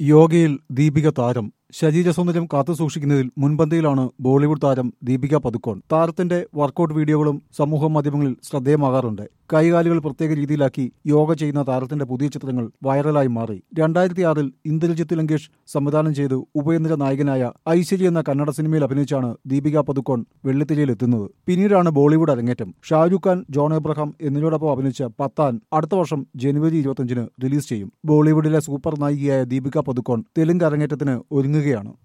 യോഗയിൽ ദീപിക താരം ശരീരസൗന്ദര്യം കാത്തുസൂക്ഷിക്കുന്നതിൽ മുൻപന്തിയിലാണ് ബോളിവുഡ് താരം ദീപിക പതുക്കോൺ താരത്തിന്റെ വർക്കൗട്ട് വീഡിയോകളും സമൂഹ മാധ്യമങ്ങളിൽ ശ്രദ്ധേയമാകാറുണ്ട് കൈകാലുകൾ പ്രത്യേക രീതിയിലാക്കി യോഗ ചെയ്യുന്ന താരത്തിന്റെ പുതിയ ചിത്രങ്ങൾ വൈറലായി മാറി രണ്ടായിരത്തി ആറിൽ ഇന്ദ്രജിത്ത് ലങ്കേഷ് സംവിധാനം ചെയ്ത് ഉപേന്ദ്ര നായകനായ ഐശ്വര്യ എന്ന കന്നഡ സിനിമയിൽ അഭിനയിച്ചാണ് ദീപിക പതുക്കോൺ വെള്ളിത്തിരയിൽ എത്തുന്നത് പിന്നീടാണ് ബോളിവുഡ് അരങ്ങേറ്റം ഷാരൂഖ് ഖാൻ ജോൺ എബ്രഹാം എന്നിവരോടൊപ്പം അഭിനയിച്ച പത്താൻ അടുത്ത വർഷം ജനുവരി ഇരുപത്തിയഞ്ചിന് റിലീസ് ചെയ്യും ബോളിവുഡിലെ സൂപ്പർ നായികയായ ദീപിക പതുക്കോൺ തെലുങ്ക് അരങ്ങേറ്റത്തിന് ഒരുങ്ങുകയാണ്